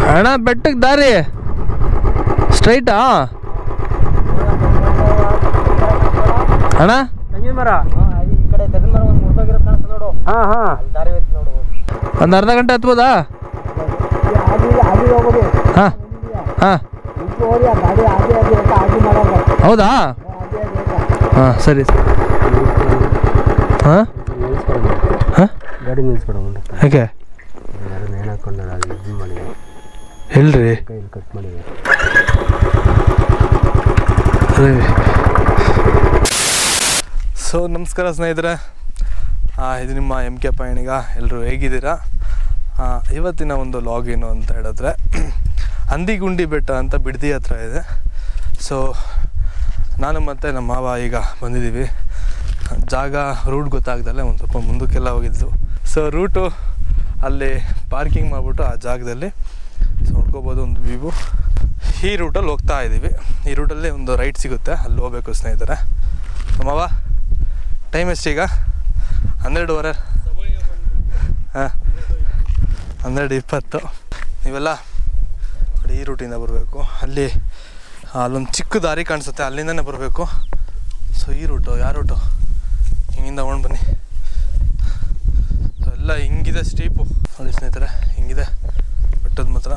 ಅಣ್ಣ ಬೆಟ್ಟಕ್ಕೆ ದಾರಿ ಸ್ಟ್ರೈಟಾ ಅಣ್ಣ ತೆಂಗಿನ ಮರ ಈ ಕಡೆ ತೆಗೆದ ಮರ ಒಂದು ಮುರಿದೋಗಿರೋದು ಕಾಣಿಸ್ತು ನೋಡು ಹಾ ಹಾ ಅಲ್ಲಿ ದಾರಿ ಹೋಯ್ತು ನೋಡು ಒಂದು ಅರ್ಧ ಗಂಟೆ ಹತ್ಬೋದಾ ಆಗಿ ಆಗಿ ಹೋಗೋದು ಹಾಂ ಹಾಂ ನಿಂತು ಹೋಗಿ ಆ ಗಾಡಿ ಆಗಿ ಆಗಿ ಅಂತ ಆಗಿ ಮಾಡೋದು ಹೌದಾ ಆಗಿ ಆಗಿ ಅಂತ ಹಾಂ ಸರಿ ಹಾಂ ಹಾಂ ಗಾಡಿ ನಿಲ್ಸ್ಬೇಡ ಮುಂದೆ ಯಾಕೆ ಯಾರು ನೇಣು ಹಾಕೊಂಡು ಅಲ್ಲಿ ಇದು ಮಾಡಿದೆ ಹೇಳ್ರಿ ಕೈಯಲ್ಲಿ ಕಟ್ ಮಾಡಿದೆ ಸೊ ನಮಸ್ಕಾರ ಸ್ನೇಹಿತರೆ ಆ, ಇದು ನಿಮ್ಮ ಎಮ್ ಕೆ ಪಯಣಿಗ ಎಲ್ಲರೂ ಹೇಗಿದ್ದೀರಾ ಆ, ಇವತ್ತಿನ ಒಂದು ಲಾಗ್ ಏನು ಅಂತ ಹೇಳಿದ್ರೆ ಹಂದಿಗುಂಡಿ ಬೆಟ್ಟ ಅಂತ ಬಿಡದಿ ಹತ್ರ ಇದೆ ಸೊ ನಾನು ಮತ್ತು ನಮ್ಮ ಮಾವ ಈಗ ಬಂದಿದ್ದೀವಿ ಜಾಗ ರೂಟ್ ಗೊತ್ತಾಗ್ದಲ್ಲೇ ಒಂದು ಸ್ವಲ್ಪ ಮುಂದಕ್ಕೆಲ್ಲ ಹೋಗಿದ್ದು ಸೊ ರೂಟು ಅಲ್ಲಿ ಪಾರ್ಕಿಂಗ್ ಮಾಡಿಬಿಟ್ಟು ಆ ಜಾಗದಲ್ಲಿ ಸೊ ನೋಡ್ಕೋಬೋದು ಒಂದು ವ್ಯೂ ಈ ರೂಟಲ್ಲಿ ಹೋಗ್ತಾ ಇದ್ದೀವಿ ಈ ರೂಟಲ್ಲಿ ಒಂದು ರೈಟ್ ಸಿಗುತ್ತೆ ಅಲ್ಲಿ ಹೋಗ್ಬೇಕು ಸ್ನೇಹಿತರೆ ಮಾವ ಟೈಮ್ ಎಷ್ಟೀಗ ಹನ್ನೆರಡುವರೆ ಹಾಂ ಹನ್ನೆರಡು ಇಪ್ಪತ್ತು ನೀವೆಲ್ಲ ನೋಡಿ ಈ ರೂಟಿಂದ ಬರಬೇಕು ಅಲ್ಲಿ ಅಲ್ಲೊಂದು ಚಿಕ್ಕ ದಾರಿ ಕಾಣಿಸುತ್ತೆ ಅಲ್ಲಿಂದನೇ ಬರಬೇಕು ಸೊ ಈ ರೂಟು ಯಾವ ರೂಟು ಹಿಂಗಿಂದ ಹೊಂಡು ಬನ್ನಿ ಸೊ ಎಲ್ಲ ಹಿಂಗಿದೆ ಸ್ಟೀಪು ನೋಡಿ ಸ್ನೇಹಿತರೆ ಹಿಂಗಿದೆ ಬೆಟ್ಟದ ಮಾತ್ರ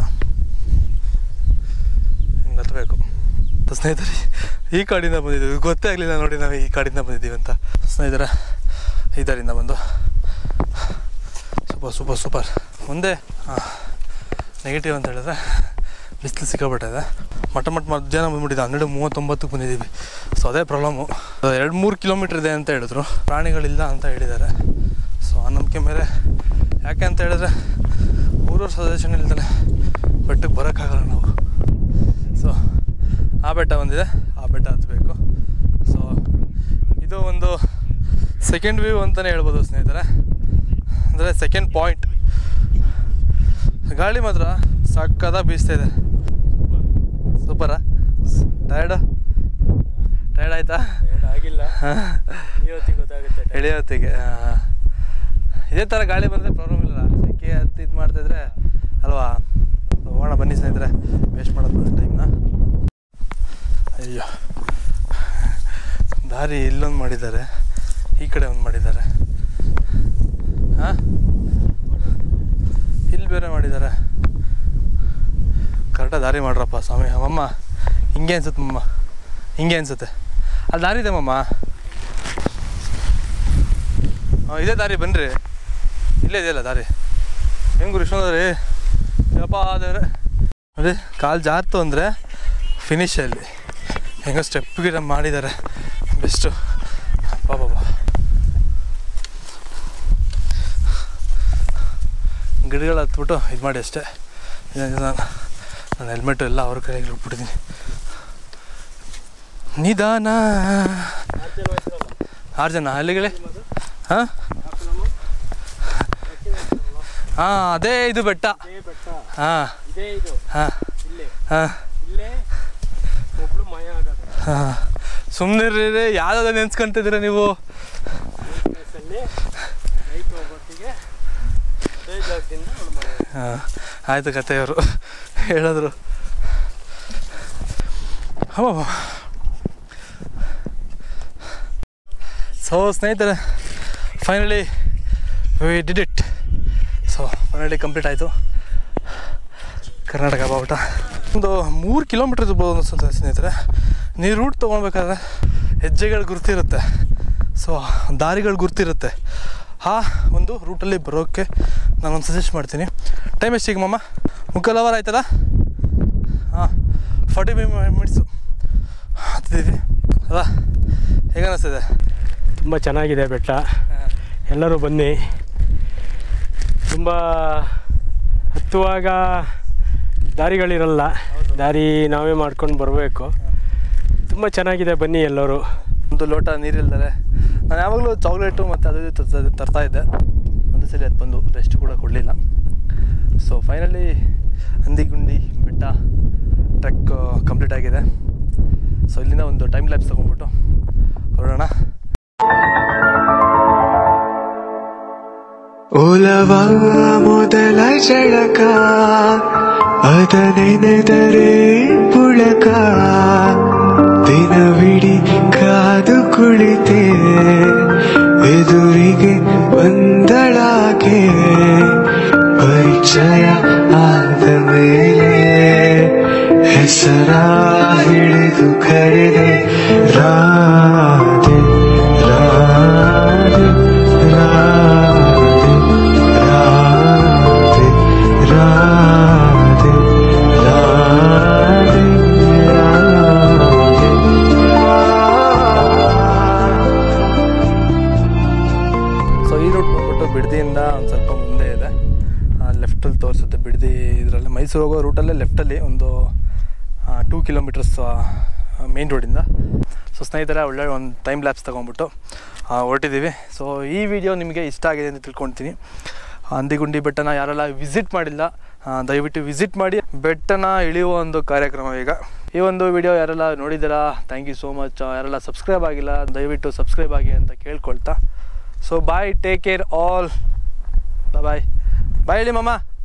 ಹಿಂಗೆ ಹತ್ತಬೇಕು ಸ್ನೇಹಿತರೆ ಈ ಕಾಡಿಂದ ಬಂದಿದ್ದೀವಿ ಗೊತ್ತೇ ಆಗಲಿಲ್ಲ ನೋಡಿ ನಾವು ಈ ಕಾಡಿಂದ ಬಂದಿದ್ದೀವಿ ಅಂತ ಸ್ನೇಹಿತರೆ ಈ ದಾರಿಯಿಂದ ಬಂದು ಸೂಪರ್ ಸೂಪರ್ ಸೂಪರ್ ಮುಂದೆ ನೆಗೆಟಿವ್ ಅಂತ ಹೇಳಿದ್ರೆ ಬಿಸಿಲು ಸಿಕ್ಕಾಬಿಟ್ಟಿದೆ ಮಟ್ಟ ಮಟ್ಟ ಮಧ್ಯಾಹ್ನ ಬಂದ್ಬಿಟ್ಟಿದೆ ಹನ್ನೆರಡು ಮೂವತ್ತೊಂಬತ್ತಕ್ಕೆ ಬಂದಿದ್ದೀವಿ ಸೊ ಅದೇ ಪ್ರಾಬ್ಲಮ್ಮು ಎರಡು ಮೂರು ಕಿಲೋಮೀಟ್ರ್ ಇದೆ ಅಂತ ಹೇಳಿದ್ರು ಪ್ರಾಣಿಗಳಿಲ್ಲ ಅಂತ ಹೇಳಿದ್ದಾರೆ ಸೊ ಆ ನಂಬಿಕೆ ಮೇಲೆ ಯಾಕೆ ಅಂತ ಹೇಳಿದ್ರೆ ಊರವ್ರ ಸಜೆಷನ್ ಇಲ್ದಲೆ ಬೆಟ್ಟಕ್ಕೆ ಬರೋಕ್ಕಾಗಲ್ಲ ನಾವು ಸೊ ಆ ಬೆಟ್ಟ ಬಂದಿದೆ ಆ ಬೆಟ್ಟ ಹತ್ತಬೇಕು ಸೊ ಇದು ಒಂದು ಸೆಕೆಂಡ್ ವ್ಯೂ ಅಂತಲೇ ಹೇಳ್ಬೋದು ಸ್ನೇಹಿತರೆ ಅಂದರೆ ಸೆಕೆಂಡ್ ಪಾಯಿಂಟ್ ಗಾಳಿ ಮಾತ್ರ ಸಕ್ಕದ ಬೀಸ್ತಾ ಇದೆ ಸೂಪರಾ ಟಯರ್ಡು ಟಯರ್ಡ್ ಆಯ್ತಾ ಆಗಿಲ್ಲ ಹಾಂ ಇವತ್ತಿಗೆ ಗೊತ್ತಾಗುತ್ತೆ ಎಳೆಯೋತ್ತಿಗೆ ಇದೇ ಥರ ಗಾಳಿ ಬಂದರೆ ಪ್ರಾಬ್ಲಮ್ ಇಲ್ಲ ಸೆಕೆ ಹತ್ತಿ ಇದು ಮಾಡ್ತಿದ್ರೆ ಅಲ್ವಾ ಹೋಗೋಣ ಬನ್ನಿ ಸ್ನೇಹಿತರೆ ವೇಸ್ಟ್ ಮಾಡೋದು ಬೇಡ ಟೈಮ್ನ ಅಯ್ಯೋ ದಾರಿ ಇಲ್ಲೊಂದು ಮಾಡಿದ್ದಾರೆ ಈ ಕಡೆ ಒಂದು ಮಾಡಿದ್ದಾರೆ ಹಾಂ ಇಲ್ಲಿ ಬೇರೆ ಮಾಡಿದ್ದಾರೆ ಕರೆಕ್ಟಾಗಿ ದಾರಿ ಮಾಡ್ರಪ್ಪ ಸ್ವಾಮಿ ಅಮ್ಮಮ್ಮ ಹಿಂಗೆ ಅನ್ಸುತ್ತೆ ಮಮ್ಮ ಹಿಂಗೆ ಅನ್ಸುತ್ತೆ ಅಲ್ಲಿ ದಾರಿ ಇದೆ ಮಮ್ಮ ಹಾಂ ಇದೇ ದಾರಿ ಬನ್ನಿರಿ ಇಲ್ಲೇ ಇದೆಯಲ್ಲ ದಾರಿ ಹೆಂಗೆ ಇಷ್ಟೊಂದ್ರಿ ಯಪ್ಪ ದೇವ್ರೆ ನೋಡಿ ಕಾಲು ಜಾರ್ತು ಅಂದರೆ ಫಿನಿಶ್ ಅಲ್ಲಿ ಹೆಂಗೋ ಸ್ಟೆಪ್ ಗಿಡ ಮಾಡಿದ್ದಾರೆ ಬೆಸ್ಟು ಬಾಬಾ ಗಿಡಗಳು ಹತ್ಬಿಟ್ಟು ಇದು ಮಾಡಿ ಅಷ್ಟೇ ಇದು ನಾನು ನನ್ನ ಹೆಲ್ಮೆಟು ಎಲ್ಲ ಅವ್ರ ಕೈಗೆ ಇಟ್ಬಿಟ್ಟಿದ್ದೀನಿ ನಿಧಾನ ಆರು ಜನ ಅಲ್ಲಿಗಳೇ ಹಾಂ ಹಾಂ ಅದೇ ಇದು ಬೆಟ್ಟ ಹಾಂ ಇದೇ ಇದು ಹಾಂ ಇಲ್ಲೇ ಹಾಂ ಇಲ್ಲೇ ಒಬ್ಳು ಮಯ ಆಗೋದು ಹಾಂ ಸುಮ್ಮನೆ ಯಾವುದಾದ್ರು ನೆನ್ಸ್ಕೊಂತಿದ್ದೀರ ನೀವು ಪ್ಲೇಸಲ್ಲಿ ನೈಟ್ ಹೋಗೋತ್ತಿಗೆ ಅದೇ ಜಾಗದಿಂದ ಅವಳು ಮಯ ಹಾಂ ಆಯಿತು ಕಥೆಯವರು ಹೇಳಿದ್ರು ಹೋ ಸೊ ಸ್ನೇಹಿತರೆ finally we did it so finally complete ಆಯಿತು ಕರ್ನಾಟಕ ಬಾವುಟ ಒಂದು ಮೂರು ಕಿಲೋಮೀಟ್ರ್ ಇರ್ಬೋದು ಅನ್ಸುತ್ತೆ ಸ್ನೇಹಿತರೆ ನೀವು ರೂಟ್ ತೊಗೊಳ್ಬೇಕಾದ್ರೆ ಹೆಜ್ಜೆಗಳು ಗುರ್ತಿರುತ್ತೆ ಸೊ ದಾರಿಗಳು ಗುರ್ತಿರುತ್ತೆ ಆ ಒಂದು ರೂಟಲ್ಲಿ ಬರೋಕ್ಕೆ ನಾನೊಂದು ಸಜೆಸ್ಟ್ ಮಾಡ್ತೀನಿ ಟೈಮ್ ಎಷ್ಟಿಗೆ ಮಮ್ಮ ಮುಕ್ಕಾಲು ಅವರ್ ಆಯ್ತಲ್ಲ ಹಾಂ ಫಾರ್ಟಿ ಫೈವ್ ಮಿನಿಟ್ಸು ಹತ್ತಿದ್ದೀವಿ ಅಲ್ಲ ಹೇಗೆ ಅನ್ನಿಸ್ತಿದೆ ತುಂಬ ಚೆನ್ನಾಗಿದೆ ಬೆಟ್ಟ ಎಲ್ಲರೂ ಬನ್ನಿ ತುಂಬ ಹತ್ತುವಾಗ ದಾರಿಗಳಿರಲ್ಲ ದಾರಿ ನಾವೇ ಮಾಡ್ಕೊಂಡು ಬರಬೇಕು ತುಂಬ ಚೆನ್ನಾಗಿದೆ ಬನ್ನಿ ಎಲ್ಲರೂ ಒಂದು ಲೋಟ ನೀರಿಲ್ದರೆ ನಾನು ಯಾವಾಗಲೂ ಚಾಕ್ಲೇಟು ಮತ್ತು ಅದು ಇದು ತರ್ತಾ- ತರ್ತಾ ಇದ್ದೆ ಒಂದು ಸಲ ಅದು ಬಂದು ರೆಸ್ಟ್ ಕೂಡ ಕೊಡಲಿಲ್ಲ ಸೊ ಫೈನಲಿ ಹಂದಿಗುಂಡಿ ಬೆಟ್ಟ ಟ್ರೆಕ್ ಕಂಪ್ಲೀಟ್ ಆಗಿದೆ ಸೊ ಇಲ್ಲಿಂದ ಒಂದು ಟೈಮ್ ಲ್ಯಾಬ್ಸ್ ತೊಗೊಂಡ್ಬಿಟ್ಟು ಹೊರಡೋಣ ಒಲವ ಮೊದಲ ಜಳಕ ಅದ ನೆನೆದರೆ ಪುಳಕ ದಿನವಿಡೀ ಕಾದು ಕುಳಿತೆ ಎದುರಿಗೆ ಬಂದಳಾಕೆ ಪರಿಚಯ ಆದ ಮೇಲೆ ಹೆಸರ ಹಿಡಿದು ಕರೆದೆ ರಾಧೆ ರಾಧೆ ರಾಧೆ ರಾಧೆ ರಾಧೆ ರಾಧೆ ಸೊ ಈ ರೂಟ್ ಬಂದ್ಬಿಟ್ಟು ಬಿಡದಿಯಿಂದ ಒಂದು ಸ್ವಲ್ಪ ಮುಂದೆ ಇದೆ ಲೆಫ್ಟಲ್ಲಿ ತೋರಿಸುತ್ತೆ ಬಿಡದಿ ಇದರಲ್ಲಿ ಮೈಸೂರು ಹೋಗೋ ರೂಟಲ್ಲೇ ಲೆಫ್ಟಲ್ಲಿ ಒಂದು ಟೂ ಕಿಲೋಮೀಟರ್ಸ್ ಮೇನ್ ರೋಡಿಂದ ಸೊ ಸ್ನೇಹಿತರೆ ಒಳ್ಳೆ ಒಂದು ಟೈಮ್ ಲ್ಯಾಪ್ಸ್ ತೊಗೊಂಬಿಟ್ಟು ಹೊರಟಿದ್ದೀವಿ ಸೊ ಈ ವಿಡಿಯೋ ನಿಮಗೆ ಇಷ್ಟ ಆಗಿದೆ ಅಂತ ತಿಳ್ಕೊಳ್ತೀನಿ ಅಂದಿಗುಂಡಿ ಬೆಟ್ಟನ ಯಾರೆಲ್ಲ ವಿಸಿಟ್ ಮಾಡಿಲ್ಲ ಆ, ದಯವಿಟ್ಟು ವಿಸಿಟ್ ಮಾಡಿ ಬೆಟ್ಟನ ಇಳಿಯುವ ಒಂದು ಕಾರ್ಯಕ್ರಮ ಈಗ ಈ ಒಂದು ವಿಡಿಯೋ ಯಾರೆಲ್ಲ ನೋಡಿದ್ದೀರಾ ಥ್ಯಾಂಕ್ ಯು ಸೋ ಮಚ್ ಯಾರೆಲ್ಲ ಸಬ್ಸ್ಕ್ರೈಬ್ ಆಗಿಲ್ಲ ದಯವಿಟ್ಟು ಸಬ್ಸ್ಕ್ರೈಬ್ ಆಗಿ ಅಂತ ಕೇಳ್ಕೊಳ್ತಾ so bye take care all bye bye ಹೇಳಿ ಮಮ್ಮ